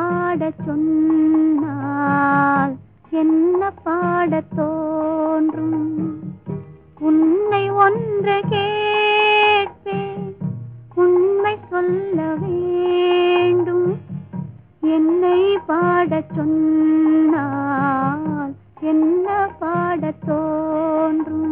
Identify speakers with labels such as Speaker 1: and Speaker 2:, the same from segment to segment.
Speaker 1: பாடச் சொன்னால் என்ன பாடத் தோன்றும் உன்னை ஒன்று கேட்பேன் உண்மை சொல்ல வேண்டும் என்னை பாடச் சொன்னால் என்ன பாடத் தோன்றும்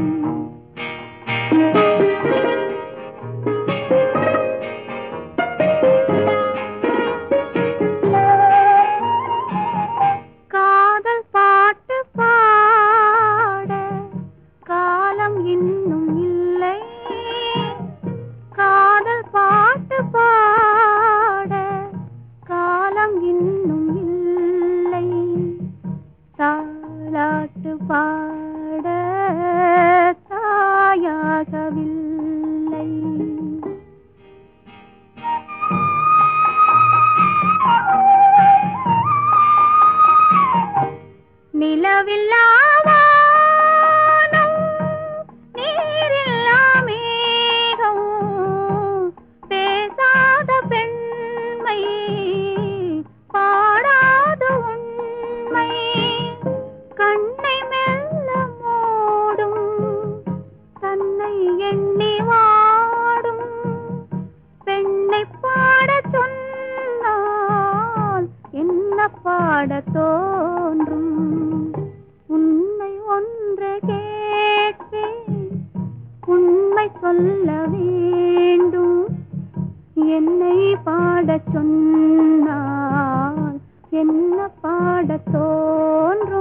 Speaker 1: காதல் பாட்டு பாட காலம் இன்னும் இல்லை காதல் பாட்டு பாட காலம் இன்னும் இல்லை தாலாட்டு பாட தாயாகவில்லை நிலவில்லா வானம், நீரில்லா மேகம், பேசாத பெண்மை, பாடாத உண்மை, கண்ணை மெல்ல மூடும், தன்னை எண்ணி வாடும், பெண்ணை பாடச் சொன்னால் என்ன பாடத் தோன்றும் உன்னை ஒன்று கேட்பேன் உண்மை சொல்ல வேண்டும் என்னை பாடச் சொன்னால் என்ன பாடத் தோன்றும்